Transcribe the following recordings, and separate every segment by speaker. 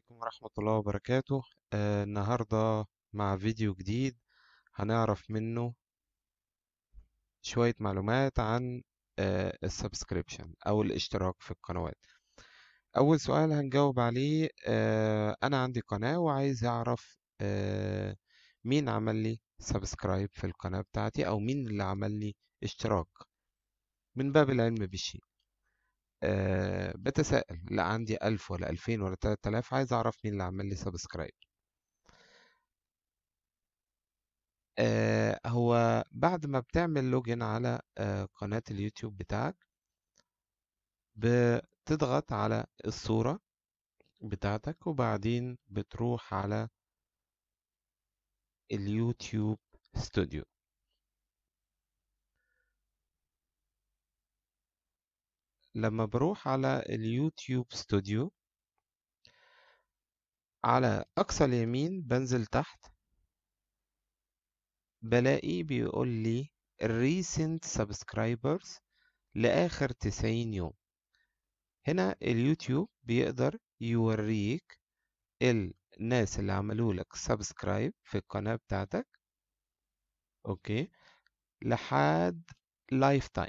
Speaker 1: عليكم ورحمة الله وبركاته آه النهاردة مع فيديو جديد هنعرف منه شوية معلومات عن آه السبسكريبشن أو الاشتراك في القنوات أول سؤال هنجاوب عليه آه أنا عندي قناة وعايز أعرف آه مين عمل لي سبسكرايب في القناة بتاعتي أو مين اللي عمل لي اشتراك من باب العلم بالشيء أه بتساءل لا عندي ألف ولا ألفين ولا تلات آلاف عايز أعرف مين اللي عمل لي سبسكرايب أه هو بعد ما بتعمل لوجن على أه قناة اليوتيوب بتاعك بتضغط على الصورة بتاعتك وبعدين بتروح على اليوتيوب ستوديو لما بروح على اليوتيوب ستوديو على أقصى اليمين بنزل تحت بلاقي بيقول لي recent subscribers لآخر 90 يوم هنا اليوتيوب بيقدر يوريك الناس اللي عملوا لك سبسكرايب في القناة بتاعتك اوكي لحد لايف تايم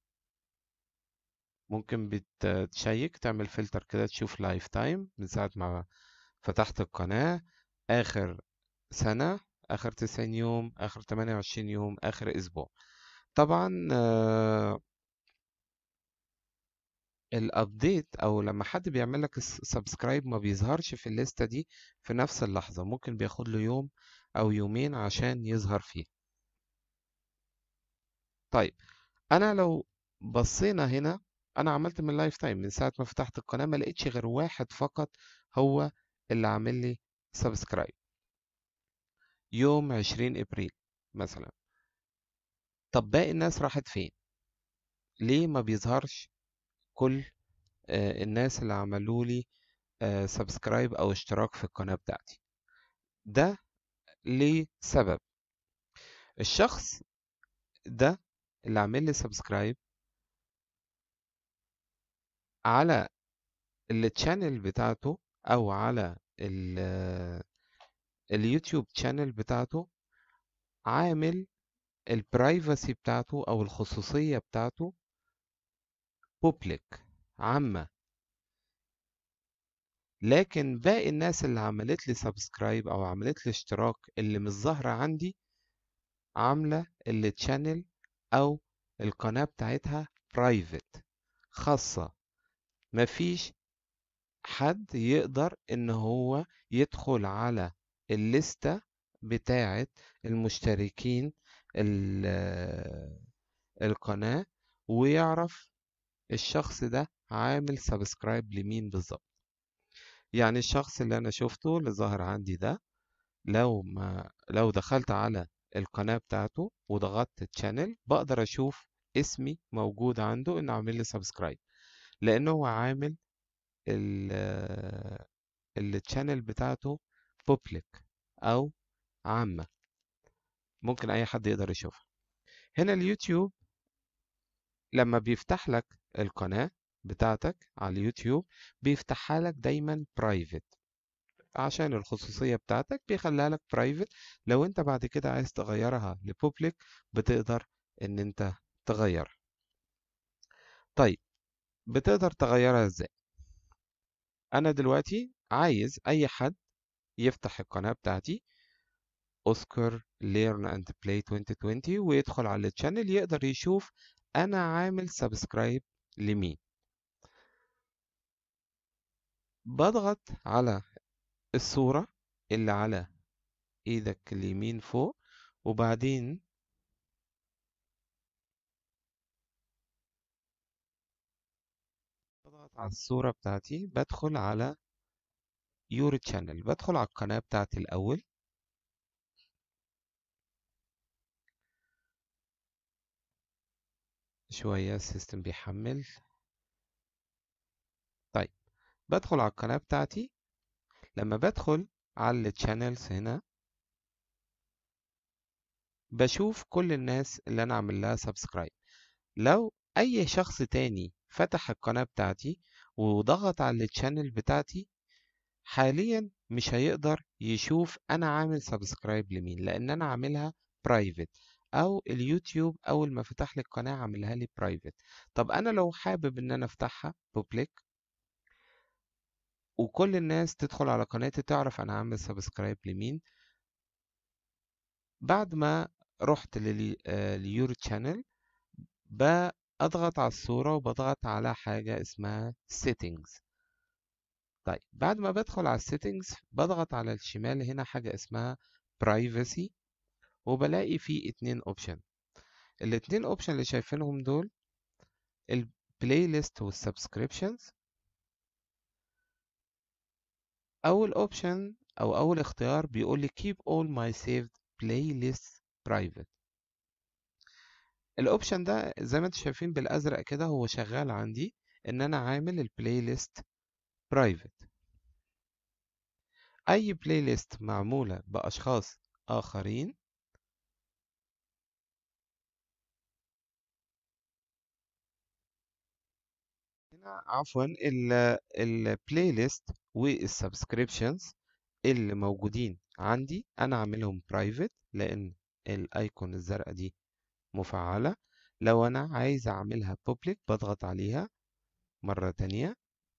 Speaker 1: ممكن بتشيك تعمل فلتر كده تشوف لايف تايم من ساعة ما فتحت القناة آخر سنة آخر 90 يوم آخر 28 يوم آخر أسبوع طبعا آه الابديت او لما حد بيعمل لك سبسكرايب ما بيظهرش في الليستة دي في نفس اللحظة ممكن بياخد له يوم او يومين عشان يظهر فيه طيب انا لو بصينا هنا انا عملت من لايف تايم من ساعة ما فتحت القناة ما لقيتش غير واحد فقط هو اللي عامل لي سبسكرايب يوم 20 ابريل مثلا طب باقي الناس راحت فين ليه ما بيظهرش كل آه الناس اللي عملوا لي آه سبسكرايب او اشتراك في القناة بتاعتي ده ليه سبب الشخص ده اللي عامل لي سبسكرايب على التشانل بتاعته او على اليوتيوب شانل بتاعته عامل البرايفسي بتاعته او الخصوصية بتاعته بوبليك عامة لكن باقي الناس اللي عملت لي سبسكرايب او عملت لي اشتراك اللي مش ظاهرة عندي عاملة التشانل او القناة بتاعتها برايفت خاصة مفيش حد يقدر ان هو يدخل على الليستة بتاعة المشتركين القناة ويعرف الشخص ده عامل سبسكرايب لمين بالظبط يعني الشخص اللي انا شفته اللي ظاهر عندي ده لو ما لو دخلت على القناة بتاعته وضغطت تشانل بقدر اشوف اسمي موجود عنده انه عامل لي سبسكرايب لانه هو عامل التشانل بتاعته بوبليك او عامة ممكن اي حد يقدر يشوفها هنا اليوتيوب لما بيفتح لك القناة بتاعتك على اليوتيوب بيفتحها لك دايما برايفت عشان الخصوصية بتاعتك بيخليها لك برايفت لو انت بعد كده عايز تغيرها لبوبليك بتقدر ان انت تغيرها طيب بتقدر تغيرها ازاي انا دلوقتي عايز اي حد يفتح القناة بتاعتي اوسكار ليرن اند بلاي 2020 ويدخل على الشانل يقدر يشوف انا عامل سبسكرايب لمين بضغط على الصورة اللي على ايدك اليمين فوق وبعدين بضغط على الصورة بتاعتي بدخل على يور تشانل بدخل على القناة بتاعتي الأول شوية السيستم بيحمل طيب بدخل على القناة بتاعتي لما بدخل على التشانلز هنا بشوف كل الناس اللي انا عامل لها سبسكرايب لو اي شخص تاني فتح القناة بتاعتي وضغط على التشانل بتاعتي حاليا مش هيقدر يشوف انا عامل سبسكرايب لمين لان انا عاملها برايفت او اليوتيوب اول ما فتح لي القناه عاملها لي برايفت طب انا لو حابب ان انا افتحها بوبليك وكل الناس تدخل على قناتي تعرف انا عامل سبسكرايب لمين بعد ما رحت لليور تشانل بضغط على الصورة وبضغط على حاجة اسمها settings طيب بعد ما بدخل على settings بضغط على الشمال هنا حاجة اسمها privacy وبلاقي فيه اتنين اوبشن الاتنين اوبشن اللي شايفينهم دول البلاي ليست والسبسكريبشنز اول اوبشن او اول اختيار بيقول لي keep all my saved playlists private الاوبشن ده زي ما انتم شايفين بالازرق كده هو شغال عندي ان انا عامل البلاي ليست برايفت اي بلاي ليست معموله باشخاص اخرين هنا عفوا البلاي ليست والسبسكريبشنز اللي موجودين عندي انا عاملهم برايفت لان الايكون الزرقاء دي مفعلة لو انا عايز اعملها بوبليك بضغط عليها مرة تانية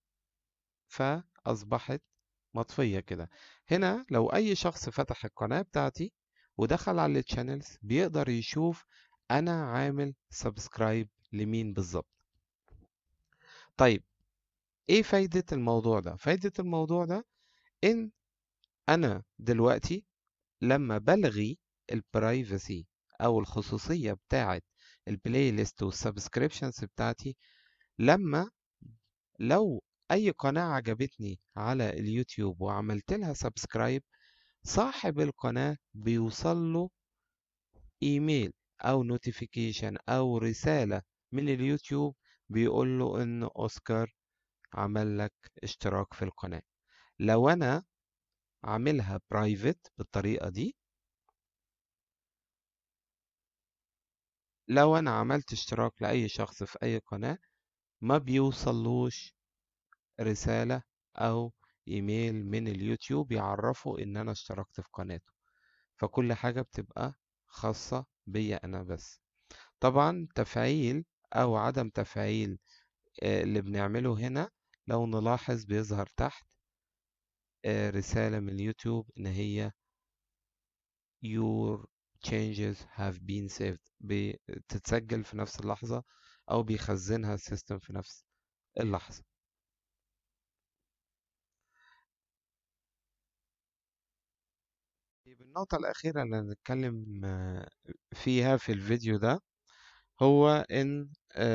Speaker 1: فاصبحت مطفية كده هنا لو اي شخص فتح القناة بتاعتي ودخل على التشانلز بيقدر يشوف انا عامل سبسكرايب لمين بالظبط طيب ايه فايدة الموضوع ده فايدة الموضوع ده ان انا دلوقتي لما بلغي البرايفسي او الخصوصية بتاعة البلاي ليست والسبسكريبشنز بتاعتي لما لو اي قناة عجبتني على اليوتيوب وعملت لها سبسكرايب صاحب القناة بيوصل له ايميل او نوتيفيكيشن او رسالة من اليوتيوب بيقول له ان اوسكار عمل لك اشتراك في القناة لو انا عاملها برايفت بالطريقة دي لو انا عملت اشتراك لاي شخص في اي قناة ما بيوصلوش رسالة او ايميل من اليوتيوب يعرفه ان انا اشتركت في قناته فكل حاجة بتبقى خاصة بيا انا بس طبعا تفعيل او عدم تفعيل اللي بنعمله هنا لو نلاحظ بيظهر تحت رسالة من اليوتيوب ان هي your changes have been saved بتتسجل في نفس اللحظة او بيخزنها السيستم في نفس اللحظة النقطة الأخيرة اللي هنتكلم فيها في الفيديو ده هو إن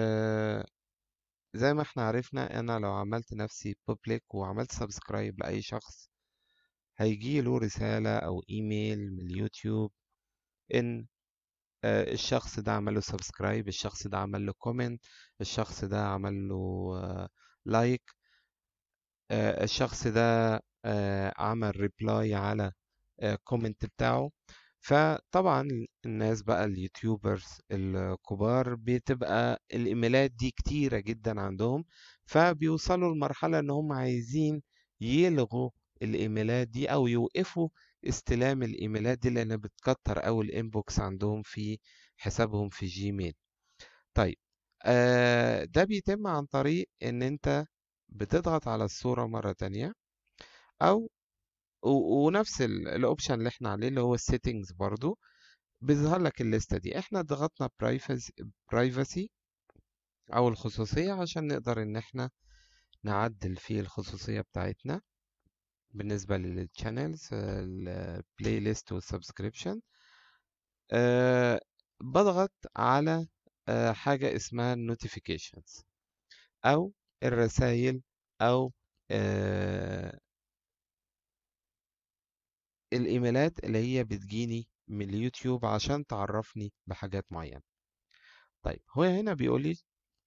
Speaker 1: زي ما احنا عرفنا أنا لو عملت نفسي public وعملت سبسكرايب لأي شخص هيجيله رسالة أو إيميل من اليوتيوب إن الشخص ده عمل له سبسكرايب الشخص ده عمل له كومنت الشخص ده عمل له لايك الشخص ده عمل ريبلاي على كومنت بتاعه فطبعا الناس بقى اليوتيوبرز الكبار بتبقى الايميلات دي كتيرة جدا عندهم فبيوصلوا لمرحلة ان هم عايزين يلغوا الايميلات دي او يوقفوا استلام الايميلات دي لان بتكتر او الانبوكس عندهم في حسابهم في جيميل طيب آه ده بيتم عن طريق ان انت بتضغط على الصورة مرة تانية او ونفس الاوبشن اللي احنا عليه اللي هو السيتنجز برضو بيظهر لك الليسته دي احنا ضغطنا برايفسي او الخصوصيه عشان نقدر ان احنا نعدل في الخصوصيه بتاعتنا بالنسبه للشانلز البلاي ليست والسبسكريبشن أه بضغط على أه حاجه اسمها النوتيفيكيشنز او الرسائل او أه الايميلات اللي هي بتجيني من اليوتيوب عشان تعرفني بحاجات معينة طيب هو هنا بيقول لي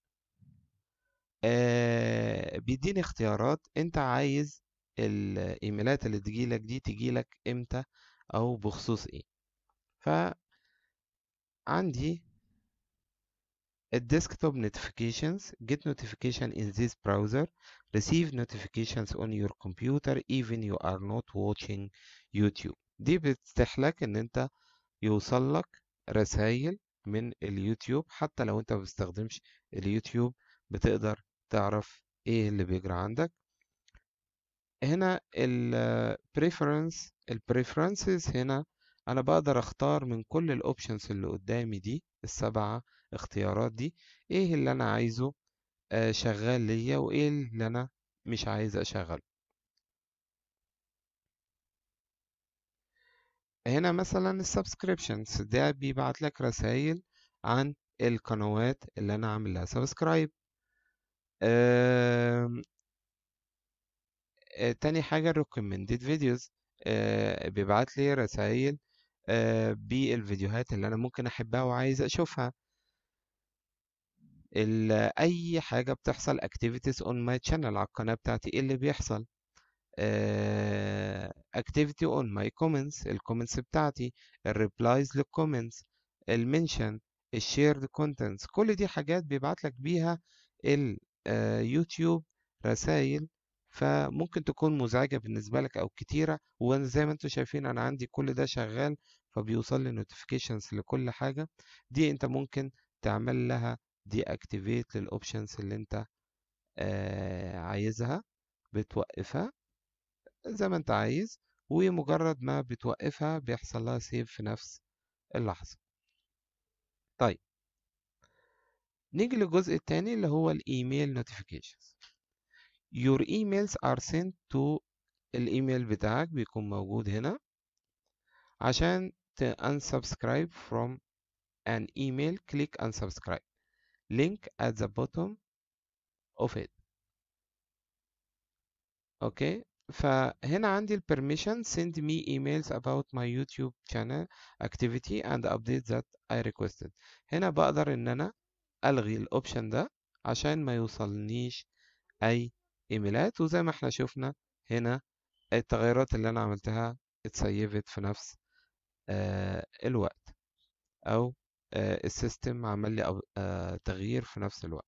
Speaker 1: آه بيديني اختيارات انت عايز الايميلات اللي تجيلك دي تجيلك امتى او بخصوص ايه فعندي الديسكتوب notifications get notification in this browser receive notifications on your computer even you are not watching YouTube دي بتفتح لك ان انت يوصل لك رسائل من اليوتيوب حتى لو انت ما بتستخدمش اليوتيوب بتقدر تعرف ايه اللي بيجرى عندك هنا ال preference ال preferences هنا انا بقدر اختار من كل الاوبشنز اللي قدامي دي السبعة اختيارات دي ايه اللي انا عايزه آه، شغال ليا وايه اللي انا مش عايز اشغله هنا مثلا السبسكريبشنز ده بيبعت لك رسائل عن القنوات اللي انا عامل لها سبسكرايب تاني حاجة recommended videos آه، بيبعت لي رسائل آه، بالفيديوهات اللي انا ممكن احبها وعايز اشوفها ال- اي حاجة بتحصل activities on my channel على القناة بتاعتي ايه اللي بيحصل آه، activity on my comments الكومنتس بتاعتي الريبلايز للكومنتس المنشن الشيرد كونتنتس كل دي حاجات بيبعت لك بيها اليوتيوب رسائل فممكن تكون مزعجة بالنسبة لك أو كتيرة وأنا زي ما انتم شايفين أنا عندي كل ده شغال فبيوصل لي notifications لكل حاجة دي انت ممكن تعمل لها دي اكتيفيت للأوبشنز اللي انت آه، عايزها بتوقفها زي ما انت عايز ومجرد ما بتوقفها بيحصل لها سيف في نفس اللحظة طيب نيجي للجزء التاني اللي هو الايميل notifications your emails are sent to الايميل بتاعك بيكون موجود هنا عشان ت unsubscribe from an email click unsubscribe link at the bottom of it اوكي فهنا عندي ال permission send me emails about my YouTube channel activity and updates that I requested هنا بقدر ان انا الغي الاوبشن ده عشان ما يوصلنيش اي ايميلات وزي ما احنا شفنا هنا التغيرات اللي انا عملتها اتسيفت في نفس آه الوقت او آه السيستم عمل لي أو- آه تغيير في نفس الوقت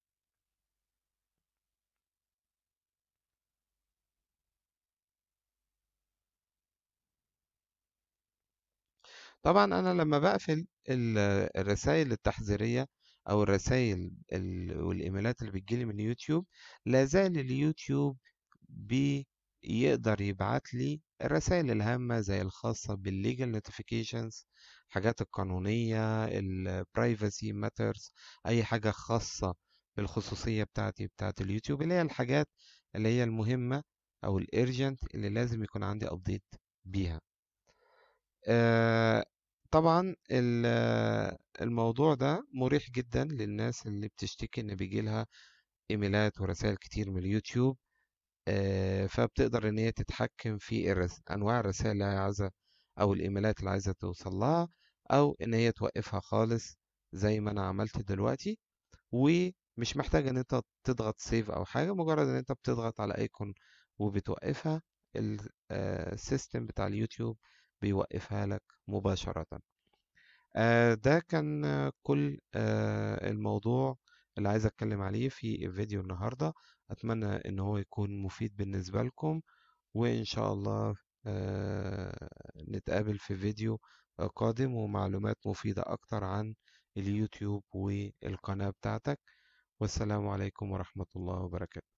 Speaker 1: طبعا انا لما بقفل ال- الرسائل التحذيريه او الرسائل ال- والايميلات اللي بتجيلي من اليوتيوب لا زال اليوتيوب بيقدر يبعت لي الرسائل الهامه زي الخاصه بالليجل نوتيفيكيشنز حاجات القانونيه البرايفسي ماترز اي حاجه خاصه بالخصوصيه بتاعتي بتاعت اليوتيوب اللي هي الحاجات اللي هي المهمه او الارجنت اللي لازم يكون عندي ابديت بيها آه، طبعا ال- آه، الموضوع ده مريح جدا للناس اللي بتشتكي ان بيجيلها ايميلات ورسائل كتير من اليوتيوب آه، فبتقدر ان هي تتحكم في الرس... انواع الرسائل اللي هي عايزه او الايميلات اللي عايزه توصل لها او ان هي توقفها خالص زي ما انا عملت دلوقتي ومش محتاج ان انت تضغط سيف او حاجه مجرد ان انت بتضغط على ايكون وبتوقفها ال- آه، السيستم بتاع اليوتيوب بيوقفها لك مباشرة آه، ده كان آه، كل آه، الموضوع اللي عايز اتكلم عليه في الفيديو النهاردة اتمنى ان هو يكون مفيد بالنسبة لكم وان شاء الله آه، نتقابل في فيديو آه، قادم ومعلومات مفيدة اكتر عن اليوتيوب والقناة بتاعتك والسلام عليكم ورحمة الله وبركاته